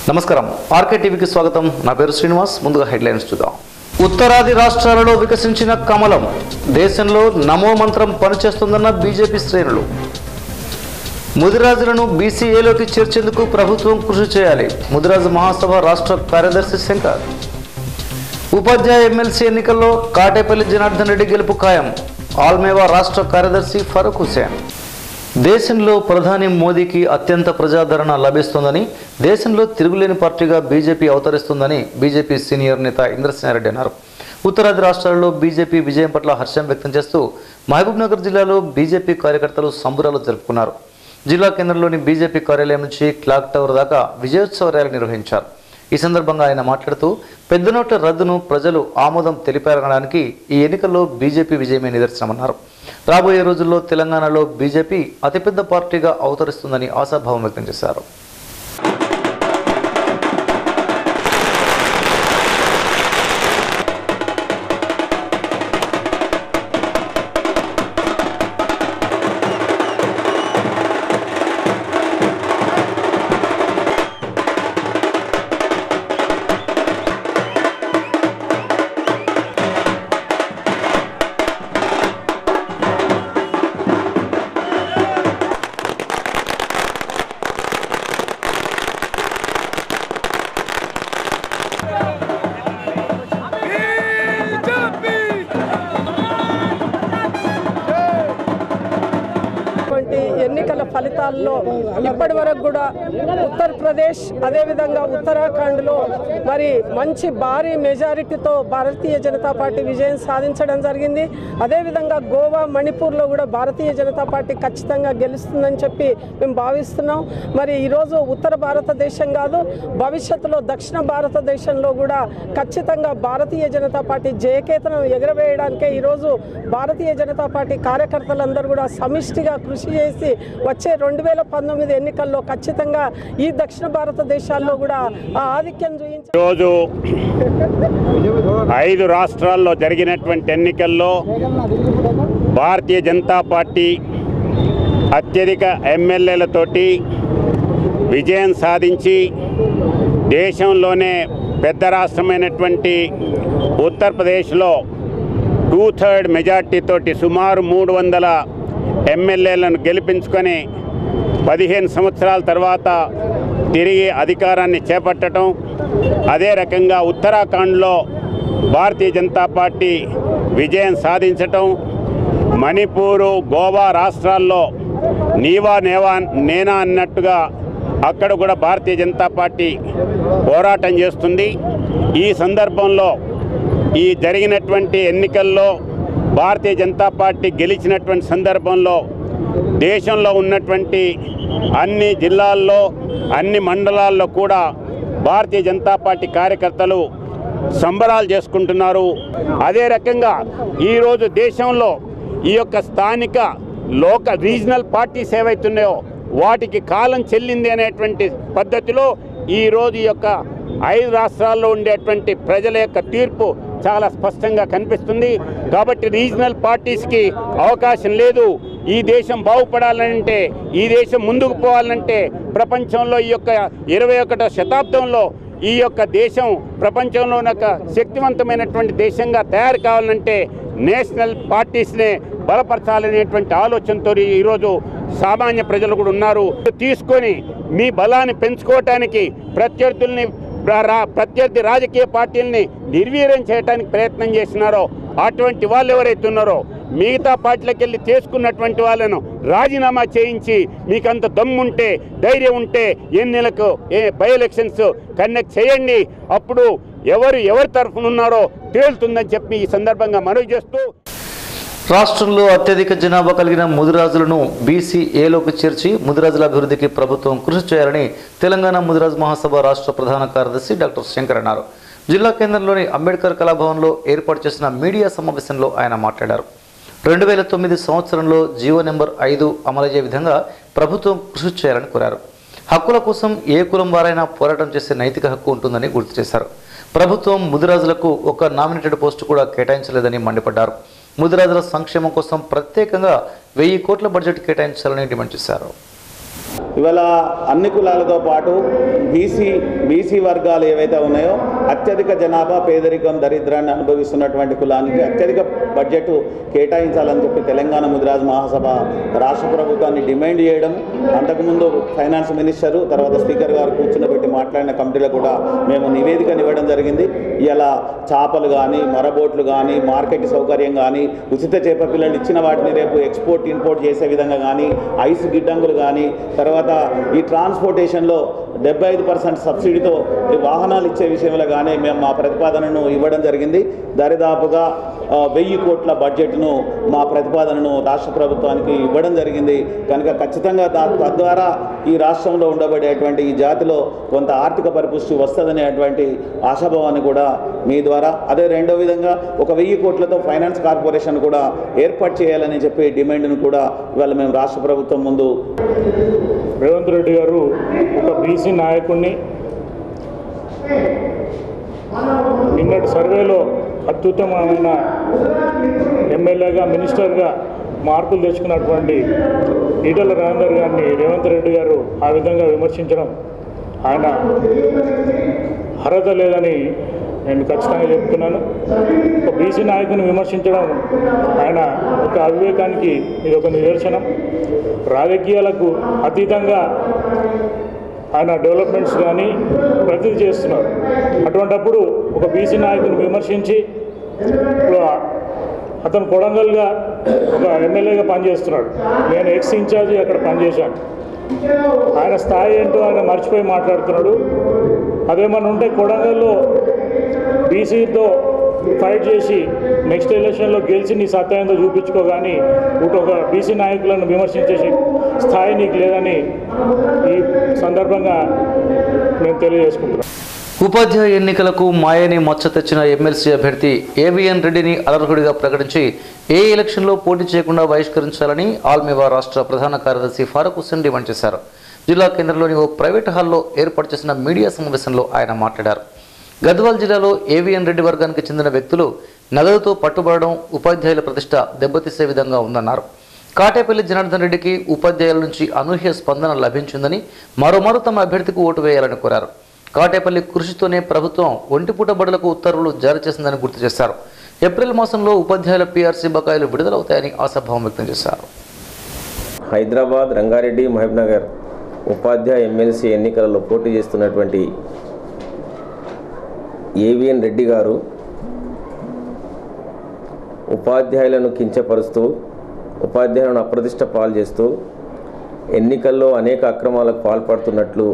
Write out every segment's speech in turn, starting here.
నమస్కారం ఆర్కే టీవీకి స్వాగతం నా పేరు శ్రీనివాస్ ముందుగా హెడ్లైన్స్ చూద్దాం ఉత్తరాది రాష్ట్రాలలో వికసించిన కమలం దేశంలో నమో మంత్రం పనిచేస్తుందన్న బీజేపీ శ్రేణులు ముదిరాజులను బీసీఏలోకి చేర్చేందుకు ప్రభుత్వం కృషి చేయాలి ముదిరాజు మహాసభ రాష్ట్ర కార్యదర్శి శంకర్ ఉపాధ్యాయ ఎమ్మెల్సీ ఎన్నికల్లో కాటేపల్లి జనార్దన్ రెడ్డి గెలుపు ఖాయం ఆల్మేవా రాష్ట్ర కార్యదర్శి ఫరూక్ హుసేన్ దేశంలో ప్రధాని మోదీకి అత్యంత ప్రజాదరణ లభిస్తోందని దేశంలో తిరుగులేని పార్టీగా బీజేపీ అవతరిస్తుందని బీజేపీ సీనియర్ నేత ఇంద్రసేనారెడ్డి అన్నారు ఉత్తరాది రాష్ట్రాల్లో బీజేపీ విజయం పట్ల హర్షం వ్యక్తం చేస్తూ మహబూబ్నగర్ జిల్లాలో బీజేపీ కార్యకర్తలు సంబురాలు జరుపుకున్నారు జిల్లా కేంద్రంలోని బీజేపీ కార్యాలయం నుంచి క్లాక్ టవర్ దాకా విజయోత్సవ ర్యాలీ నిర్వహించారు ఈ సందర్భంగా ఆయన మాట్లాడుతూ పెద్ద నోట్ల రద్దును ప్రజలు ఆమోదం తెలిపారనడానికి ఈ ఎన్నికల్లో బీజేపీ విజయమే నిదర్శనమన్నారు రాబోయే రోజుల్లో తెలంగాణలో బీజేపీ అతిపెద్ద పార్టీగా అవతరిస్తుందని ఆశాభావం వ్యక్తం చేశారు వంటి ఎన్నికల ఫలితాల్లో ఇప్పటి వరకు కూడా ఉత్తరప్రదేశ్ అదేవిధంగా ఉత్తరాఖండ్లో మరి మంచి భారీ మెజారిటీతో భారతీయ జనతా పార్టీ విజయం సాధించడం జరిగింది అదేవిధంగా గోవా మణిపూర్లో కూడా భారతీయ జనతా పార్టీ ఖచ్చితంగా గెలుస్తుందని చెప్పి మేము భావిస్తున్నాం మరి ఈరోజు ఉత్తర భారతదేశం కాదు భవిష్యత్తులో దక్షిణ భారతదేశంలో కూడా ఖచ్చితంగా భారతీయ జనతా పార్టీ జయకేతనం ఎగరవేయడానికే ఈరోజు భారతీయ జనతా పార్టీ కార్యకర్తలందరూ కూడా సమిష్టిగా కృషి చేసి వచ్చే రెండు వేల పంతొమ్మిది ఎన్నికల్లో ఖచ్చితంగా ఈ దక్షిణ భారతదేశాల్లో కూడా ఆ ఆధిక్యం చూపించ ఈరోజు ఐదు రాష్ట్రాల్లో జరిగినటువంటి ఎన్నికల్లో భారతీయ జనతా పార్టీ అత్యధిక ఎమ్మెల్యేలతోటి విజయం సాధించి దేశంలోనే పెద్ద రాష్ట్రమైనటువంటి ఉత్తరప్రదేశ్లో టూ థర్డ్ మెజార్టీతోటి సుమారు మూడు వందల ఎమ్మెల్యేలను గెలిపించుకొని పదిహేను సంవత్సరాల తర్వాత తిరిగి అధికారాన్ని చేపట్టడం అదే రకంగా ఉత్తరాఖండ్లో భారతీయ జనతా పార్టీ విజయం సాధించటం మణిపూరు గోవా రాష్ట్రాల్లో నీవా నేవా నేనా అన్నట్టుగా అక్కడ కూడా భారతీయ జనతా పార్టీ పోరాటం చేస్తుంది ఈ సందర్భంలో ఈ జరిగినటువంటి ఎన్నికల్లో భారతీయ జనతా పార్టీ గెలిచినటువంటి సందర్భంలో దేశంలో ఉన్నటువంటి అన్ని జిల్లాల్లో అన్ని మండలాల్లో కూడా భారతీయ జనతా పార్టీ కార్యకర్తలు సంబరాలు చేసుకుంటున్నారు అదే రకంగా ఈరోజు దేశంలో ఈ యొక్క స్థానిక లోక రీజనల్ పార్టీస్ ఏవైతున్నాయో వాటికి కాలం చెల్లింది అనేటువంటి పద్ధతిలో ఈరోజు ఈ యొక్క ఐదు రాష్ట్రాల్లో ఉండేటువంటి ప్రజల యొక్క తీర్పు చాలా స్పష్టంగా కనిపిస్తుంది కాబట్టి రీజనల్ పార్టీస్కి అవకాశం లేదు ఈ దేశం బాగుపడాలంటే ఈ దేశం ముందుకు పోవాలంటే ప్రపంచంలో ఈ యొక్క ఇరవై ఒకటో శతాబ్దంలో ఈ యొక్క దేశం ప్రపంచంలో ఒక శక్తివంతమైనటువంటి దేశంగా తయారు కావాలంటే నేషనల్ పార్టీస్నే బలపరచాలనేటువంటి ఆలోచనతో ఈరోజు సామాన్య ప్రజలు కూడా ఉన్నారు తీసుకొని మీ బలాన్ని పెంచుకోవటానికి ప్రత్యర్థుల్ని ప్ర- రా- ప్రత్యర్థి రాజకీయ పార్టీల్ని నిర్వీర్యం చేయడానికి ప్రయత్నం చేసినారో అటువంటి వాళ్ళు ఎవరైతే ఉన్నారో మిగతా పార్టీలకు వెళ్ళి చేసుకున్నటువంటి వాళ్ళను రాజీనామా చేయించి మీకంత దమ్ముంటే ధైర్యం ఉంటే ఎన్నిలకు ఏ బై ఎలక్షన్స్ కండక్ట్ చేయండి అప్పుడు ఎవరు ఎవరి తరఫున ఉన్నారో తేలుతుందని చెప్పి ఈ సందర్భంగా మనవి చేస్తూ రాష్ట్రంలో అత్యధిక జనాభా కలిగిన ముదిరాజులను బీసీ ఏలోకి చేర్చి ముదిరాజుల అభివృద్ధికి ప్రభుత్వం కృషి చేయాలని తెలంగాణ ముదిరాజు మహాసభ రాష్ట్ర ప్రధాన కార్యదర్శి డాక్టర్ శంకర్ అన్నారు జిల్లా కేంద్రంలోని అంబేద్కర్ కళాభవన్లో ఏర్పాటు చేసిన మీడియా సమావేశంలో ఆయన మాట్లాడారు రెండు వేల తొమ్మిది సంవత్సరంలో జీవో నెంబర్ ఐదు అమలయ్యే విధంగా ప్రభుత్వం కృషి చేయాలని కోరారు హక్కుల కోసం ఏ కులం వారైనా పోరాటం చేసే నైతిక హక్కు ఉంటుందని గుర్తు చేశారు ప్రభుత్వం ముదిరాజులకు ఒక నామినేటెడ్ పోస్టు కూడా కేటాయించలేదని మండిపడ్డారు ముదిరాజుల సంక్షేమం కోసం ప్రత్యేకంగా వెయ్యి కోట్ల బడ్జెట్ కేటాయించాలని డిమాండ్ చేశారు ఇవాళ అన్ని కులాలతో పాటు బీసీ బీసీ వర్గాలు ఏవైతే ఉన్నాయో అత్యధిక జనాభా పేదరికం దరిద్రాన్ని అనుభవిస్తున్నటువంటి కులానికి అత్యధిక బడ్జెట్ కేటాయించాలని చెప్పి తెలంగాణ ముదిరాజ్ మహాసభ రాష్ట్ర ప్రభుత్వాన్ని డిమాండ్ చేయడం అంతకుముందు ఫైనాన్స్ మినిస్టరు తర్వాత స్పీకర్ గారు కూర్చున్నబెట్టి మాట్లాడిన కమిటీలో కూడా మేము నివేదికను ఇవ్వడం జరిగింది ఇలా చేపలు కానీ మరబోట్లు కానీ మార్కెట్ సౌకర్యం కానీ ఉచిత చేప పిల్లలు ఇచ్చిన వాటిని రేపు ఎక్స్పోర్ట్ ఇంపోర్ట్ చేసే విధంగా కానీ ఐస్ గిడ్డంగులు కానీ తర్వాత ఈ ట్రాన్స్పోర్టేషన్లో డెబ్బై ఐదు పర్సెంట్ సబ్సిడీతో ఈ వాహనాలు ఇచ్చే విషయంలో కానీ మేము మా ప్రతిపాదనను ఇవ్వడం జరిగింది దరిదాపుగా ఆ, వెయ్యి కోట్ల బడ్జెట్ను మా ప్రతిపాదనను రాష్ట్ర ప్రభుత్వానికి ఇవ్వడం జరిగింది కనుక ఖచ్చితంగా దా తద్వారా ఈ రాష్ట్రంలో ఉండబడేటువంటి ఈ జాతిలో కొంత ఆర్థిక పరిపుష్టి వస్తుందనేటువంటి ఆశాభావాన్ని కూడా మీ ద్వారా అదే రెండో విధంగా ఒక వెయ్యి కోట్లతో ఫైనాన్స్ కార్పొరేషన్ కూడా ఏర్పాటు చేయాలని చెప్పి డిమాండ్ను కూడా ఇవాళ మేము రాష్ట్ర ప్రభుత్వం ముందు రేవంత్ రెడ్డి గారు ఒక బీసీ నాయకుడిని నిన్నటి సర్వేలో అత్యుత్తమమైన ఎమ్మెల్యేగా మినిస్టర్గా మార్కులు తెచ్చుకున్నటువంటి ఈటల రాజేందర్ గారిని రేవంత్ రెడ్డి గారు ఆ విధంగా విమర్శించడం ఆయన అర్హత లేదని నేను ఖచ్చితంగా చెప్తున్నాను ఒక బీసీ నాయకుని విమర్శించడం ఆయన ఒక అవివేకానికి ఇది ఒక నిదర్శనం రాజకీయాలకు అతీతంగా ఆయన డెవలప్మెంట్స్ కానీ ప్రతిదీ చేస్తున్నారు అటువంటప్పుడు ఒక బీసీ నాయకుని విమర్శించి ఇప్పుడు ఆ- అతను కొడంగల్గా ఒక ఎమ్మెల్యేగా పనిచేస్తున్నాడు నేను ఎక్స్ ఇన్ఛార్జి అక్కడ పనిచేశాను ఆయన స్థాయి ఏంటో ఆయన మర్చిపోయి మాట్లాడుతున్నాడు అదేమన్నా ఉంటే కొడంగల్లో బీసీతో ఫైట్ చేసి నెక్స్ట్ ఎలక్షన్లో గెలిచి నీ సత్తా ఏందో చూపించుకో కానీ ఇటు ఒక బీసీ నాయకులను విమర్శించే స్థాయి నీకు లేదని ఈ సందర్భంగా నేను తెలియజేసుకుంటున్నాను ఉపాధ్యాయ ఎన్నికలకు మాయని మచ్చ తెచ్చిన ఎమ్మెల్సీ అభ్యర్థి ఏవిఎన్ రెడ్డిని అనర్హుడిగా ప్రకటించి ఏ ఎలక్షన్లో పోటీ చేయకుండా బహిష్కరించాలని ఆల్మేవా రాష్ట్ర ప్రధాన కార్యదర్శి ఫారూక్ హుస్సేన్ డిమాండ్ చేశారు జిల్లా కేంద్రంలోని ఓ ప్రైవేట్ హాల్లో ఏర్పాటు చేసిన మీడియా సమావేశంలో ఆయన మాట్లాడారు గద్వాల్ జిల్లాలో ఏవిఎన్ రెడ్డి వర్గానికి చెందిన వ్యక్తులు నగదుతో పట్టుబడడం ఉపాధ్యాయుల ప్రతిష్ట దెబ్బతీసే విధంగా ఉందన్నారు కాటేపల్లి జనార్దన్ రెడ్డికి ఉపాధ్యాయుల నుంచి అనూహ్య స్పందన లభించిందని మరోమారు తమ అభ్యర్థికి ఓటు వేయాలని కోరారు కాటేపల్లి కృషితోనే ప్రభుత్వం ఒంటిపూట బడులకు ఉత్తర్వులు జారీ చేసిందని గుర్తు చేశారు ఏప్రిల్ మాసంలో ఉపాధ్యాయుల పీఆర్సీ బకాయిలు విడుదలవుతాయని ఆశాభావం వ్యక్తం చేశారు హైదరాబాద్ రంగారెడ్డి మహబూబ్నగర్ ఉపాధ్యాయ ఎమ్మెల్సీ ఎన్నికలలో పోటీ చేస్తున్నటువంటి ఏవిఎన్ రెడ్డి గారు ఉపాధ్యాయులను కించపరుస్తూ ఉపాధ్యాయులను అప్రతిష్ట పాలు చేస్తూ ఎన్నికల్లో అనేక అక్రమాలకు పాల్పడుతున్నట్లు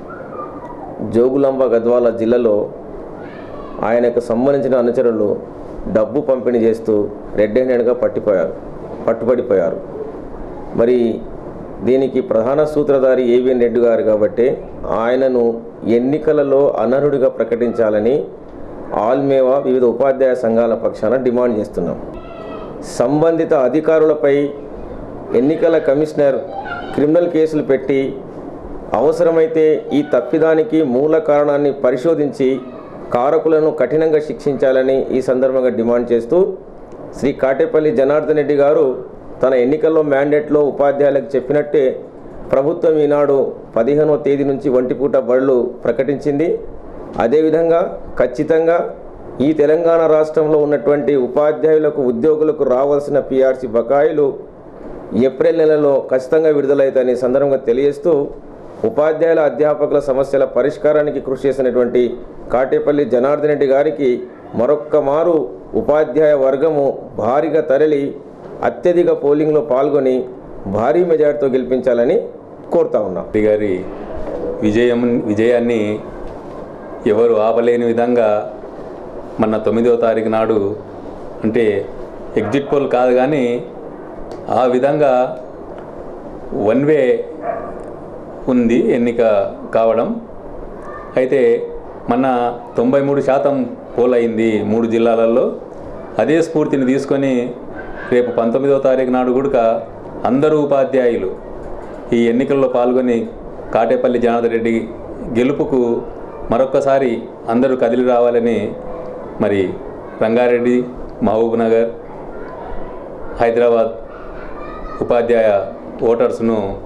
జోగులాంబ గద్వాల జిల్లాలో ఆయనకు సంబంధించిన అనుచరులు డబ్బు పంపిణీ చేస్తూ రెడ్ హ్యాండెడ్గా పట్టిపోయారు పట్టుబడిపోయారు మరి దీనికి ప్రధాన సూత్రధారి ఏవిఎన్ రెడ్డి గారు కాబట్టి ఆయనను ఎన్నికలలో అనర్హుడిగా ప్రకటించాలని ఆల్మేవా వివిధ ఉపాధ్యాయ సంఘాల పక్షాన డిమాండ్ చేస్తున్నాం సంబంధిత అధికారులపై ఎన్నికల కమిషనర్ క్రిమినల్ కేసులు పెట్టి అవసరమైతే ఈ తప్పిదానికి మూల కారణాన్ని పరిశోధించి కారకులను కఠినంగా శిక్షించాలని ఈ సందర్భంగా డిమాండ్ చేస్తూ శ్రీ కాటేపల్లి జనార్దన్ రెడ్డి గారు తన ఎన్నికల్లో మ్యాండేట్లో ఉపాధ్యాయులకు చెప్పినట్టే ప్రభుత్వం ఈనాడు పదిహేనవ తేదీ నుంచి ఒంటిపూట బడులు ప్రకటించింది అదేవిధంగా ఖచ్చితంగా ఈ తెలంగాణ రాష్ట్రంలో ఉన్నటువంటి ఉపాధ్యాయులకు ఉద్యోగులకు రావాల్సిన పిఆర్సీ బకాయిలు ఏప్రిల్ నెలలో ఖచ్చితంగా విడుదలవుతాయని ఈ సందర్భంగా తెలియజేస్తూ ఉపాధ్యాయుల అధ్యాపకుల సమస్యల పరిష్కారానికి కృషి చేసినటువంటి కాటేపల్లి జనార్దన్ రెడ్డి గారికి మరొక్క మారు ఉపాధ్యాయ వర్గము భారీగా తరలి అత్యధిక పోలింగ్లో పాల్గొని భారీ మెజార్టీతో గెలిపించాలని కోరుతా ఉన్నాం రెడ్డి గారి విజయం విజయాన్ని ఎవరు ఆపలేని విధంగా మన తొమ్మిదవ తారీఖు నాడు అంటే ఎగ్జిట్ పోల్ కాదు కానీ ఆ విధంగా వన్ వే ఉంది ఎన్నిక కావడం అయితే మన తొంభై మూడు శాతం పోల్ అయింది మూడు జిల్లాలలో అదే స్ఫూర్తిని తీసుకొని రేపు పంతొమ్మిదవ తారీఖు నాడు కూడా అందరూ ఉపాధ్యాయులు ఈ ఎన్నికల్లో పాల్గొని కాటేపల్లి జనార్దన్ రెడ్డి గెలుపుకు మరొక్కసారి అందరూ కదిలి రావాలని మరి రంగారెడ్డి మహబూబ్ నగర్ హైదరాబాద్ ఉపాధ్యాయ ఓటర్స్ను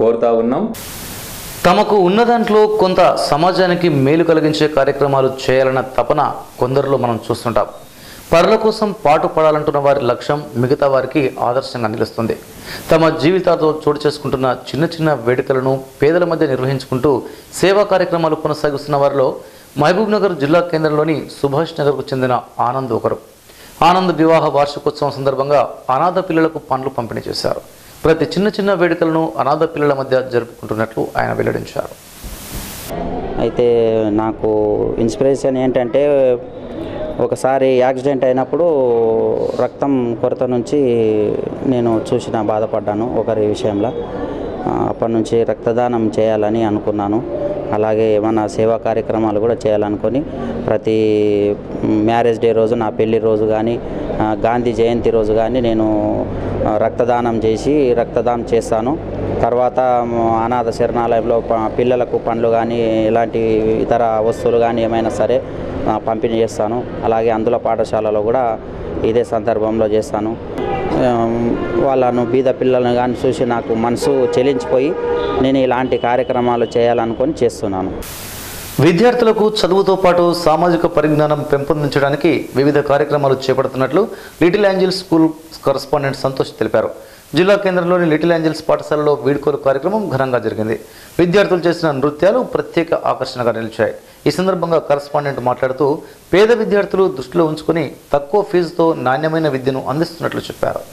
కోరుతా ఉన్నాం తమకు ఉన్న దాంట్లో కొంత సమాజానికి మేలు కలిగించే కార్యక్రమాలు చేయాలన్న తపన కొందరిలో మనం చూస్తుంటాం పరుల కోసం పాటు పడాలంటున్న వారి లక్ష్యం మిగతా వారికి ఆదర్శంగా నిలుస్తుంది తమ జీవితాలతో చోటు చేసుకుంటున్న చిన్న చిన్న వేడుకలను పేదల మధ్య నిర్వహించుకుంటూ సేవా కార్యక్రమాలు కొనసాగిస్తున్న వారిలో మహబూబ్ నగర్ జిల్లా కేంద్రంలోని సుభాష్ నగర్కు చెందిన ఆనంద్ ఒకరు ఆనంద్ వివాహ వార్షికోత్సవం సందర్భంగా అనాథ పిల్లలకు పండ్లు పంపిణీ చేశారు ప్రతి చిన్న చిన్న వేడుకలను అనాథ పిల్లల మధ్య జరుపుకుంటున్నట్లు ఆయన వెల్లడించారు అయితే నాకు ఇన్స్పిరేషన్ ఏంటంటే ఒకసారి యాక్సిడెంట్ అయినప్పుడు రక్తం కొరత నుంచి నేను చూసిన బాధపడ్డాను ఒకరి విషయంలో ఆ, అప్పటి నుంచి రక్తదానం చేయాలని అనుకున్నాను అలాగే ఏమైనా సేవా కార్యక్రమాలు కూడా చేయాలనుకొని ప్రతి మ్యారేజ్ డే రోజు నా పెళ్లి రోజు కానీ ఆ, గాంధీ జయంతి రోజు కానీ నేను ఆ, రక్తదానం చేసి రక్తదానం చేస్తాను తర్వాత మ, అనాథ శరణాలయంలో ప- పిల్లలకు పండ్లు కానీ ఇలాంటి ఇతర వస్తువులు కానీ ఏమైనా సరే ఆ, పంపిణీ చేస్తాను అలాగే అందుల పాఠశాలలో కూడా ఇదే సందర్భంలో చేస్తాను ఆ, వాళ్ళను బీద పిల్లలను కానీ చూసి నాకు మనసు చెలించిపోయి నేను ఇలాంటి కార్యక్రమాలు చేయాలనుకొని చేస్తున్నాను విద్యార్థులకు చదువుతో పాటు సామాజిక పరిజ్ఞానం పెంపొందించడానికి వివిధ కార్యక్రమాలు చేపడుతున్నట్లు little angels school correspondent Santosh తెలిపారు జిల్లా కేంద్రంలోని లిటిల్ ఏంజల్స్ పాఠశాలలో వీడ్కోలు కార్యక్రమం ఘనంగా జరిగింది విద్యార్థులు చేసిన నృత్యాలు ప్రత్యేక ఆకర్షణగా నిలిచాయి ఈ సందర్భంగా కరస్పాండెంట్ మాట్లాడుతూ పేద విద్యార్థులు దృష్టిలో ఉంచుకుని తక్కువ ఫీజుతో నాణ్యమైన విద్యను అందిస్తున్నట్లు చెప్పారు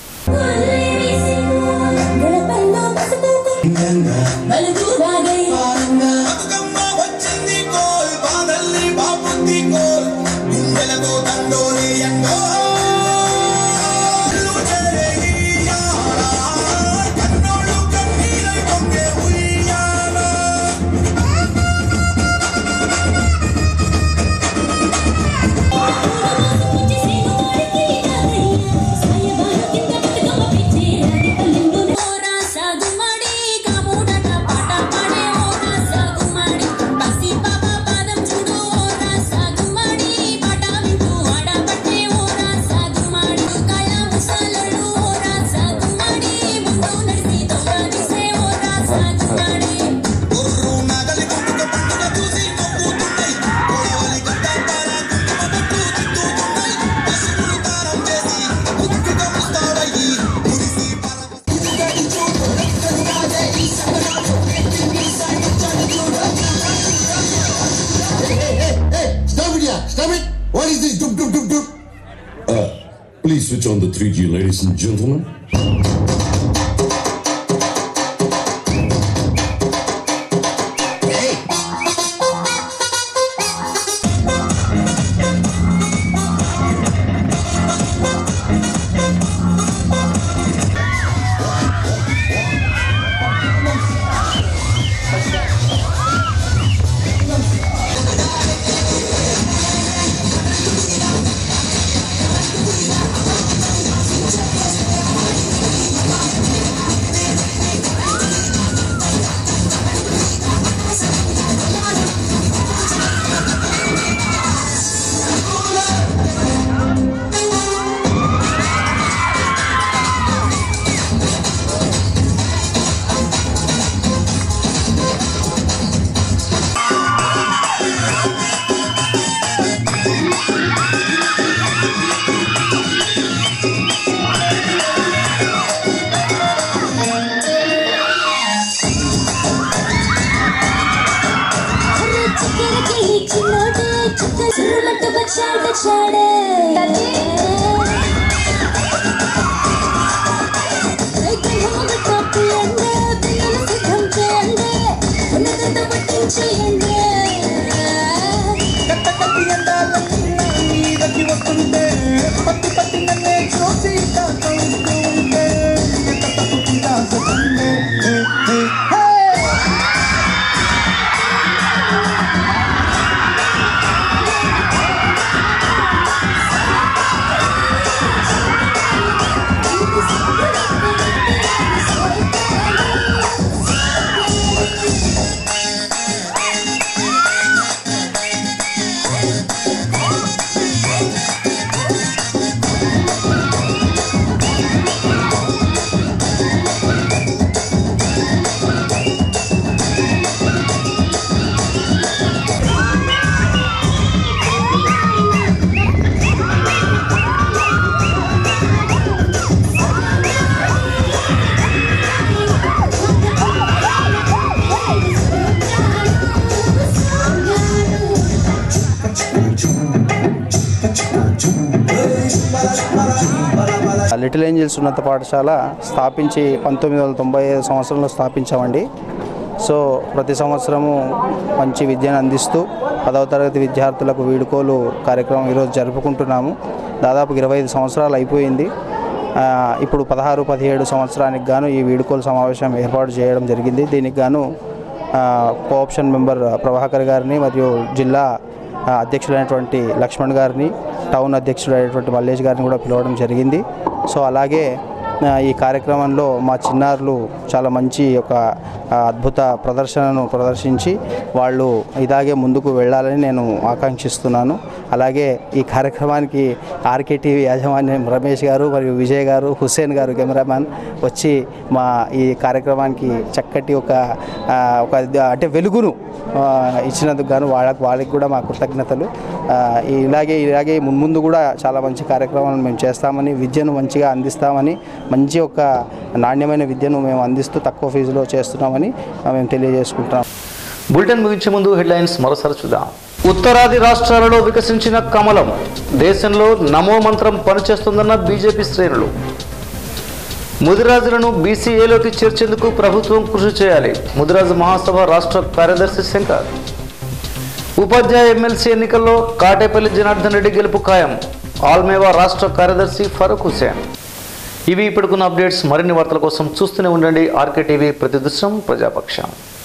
Stop it, yeah! Stop it! What is this? Doop, doop, doop, doop. Uh, please switch on the 3G, ladies and gentlemen. Hey! Little angels ఉన్నత పాఠశాల స్థాపించి పంతొమ్మిది వందల తొంభై ఐదు సంవత్సరంలో స్థాపించామండి సో ప్రతి సంవత్సరము మంచి విద్యను అందిస్తూ పదవ తరగతి విద్యార్థులకు వీడుకోలు కార్యక్రమం ఈరోజు జరుపుకుంటున్నాము దాదాపు ఇరవై ఐదు సంవత్సరాలు అయిపోయింది ఆ, ఇప్పుడు పదహారు పదిహేడు సంవత్సరానికి గాను ఈ వీడుకోలు సమావేశం ఏర్పాటు చేయడం జరిగింది దీనికి గాను ఆ, కోఆప్షన్ మెంబర్ ప్రభాకర్ గారిని మరియు జిల్లా ఆ, అధ్యక్షుడైనటువంటి లక్ష్మణ్ గారిని టౌన్ అధ్యక్షుడైనటువంటి మల్లేష్ గారిని కూడా పిలవడం జరిగింది సో అలాగే ఆ, ఈ కార్యక్రమంలో మా చిన్నారులు చాలా మంచి ఒక ఆ, అద్భుత ప్రదర్శనను ప్రదర్శించి వాళ్ళు ఇలాగే ముందుకు వెళ్ళాలని నేను ఆకాంక్షిస్తున్నాను అలాగే ఈ కార్యక్రమానికి ఆర్కే టీవీ యాజమాన్యం రమేష్ గారు మరియు విజయ్ గారు హుస్సేన్ గారు కెమెరామ్యాన్ వచ్చి మా ఈ కార్యక్రమానికి చక్కటి ఒక ఆ, ఒక అంటే వెలుగును ఆ, ఇచ్చినందుకు గాను వాళ్ళకి వాళ్ళకి కూడా మా కృతజ్ఞతలు ఆ, ఇలాగే ఇలాగే మున్ముందు కూడా చాలా మంచి కార్యక్రమాలు మేము చేస్తామని విద్యను మంచిగా అందిస్తామని మంచి ఒక నాణ్యమైన విద్యను మేము అందిస్తూ తక్కువ ఫీజులో చేస్తున్నామని ఆ, మేము తెలియజేసుకుంటున్నాం బులెటిన్ ముగించే ముందు హెడ్లైన్స్ మరోసారి చూద్దాం ఉత్తరాది రాష్ట్రాలలో వికసించిన కమలం దేశంలో నమో మంత్రం పనిచేస్తుందన్న బీజేపీ శ్రేణులు ముదిరాజులను బీసీఏలోకి చేర్చేందుకు ప్రభుత్వం కృషి చేయాలి ముదిరాజు మహాసభ రాష్ట్ర కార్యదర్శి శంకర్ ఉపాధ్యాయ ఎమ్మెల్సీ ఎన్నికల్లో కాటేపల్లి జనార్దన్ రెడ్డి గెలుపు ఖాయం ఆల్మేవా రాష్ట్ర కార్యదర్శి ఫరూక్ హుసేన్ ఇవి ఇప్పటికున్న అప్డేట్స్ మరిన్ని వార్తల కోసం చూస్తూనే ఉండండి ఆర్కే టీవీ ప్రతిదృశ్యం ప్రజాపక్షం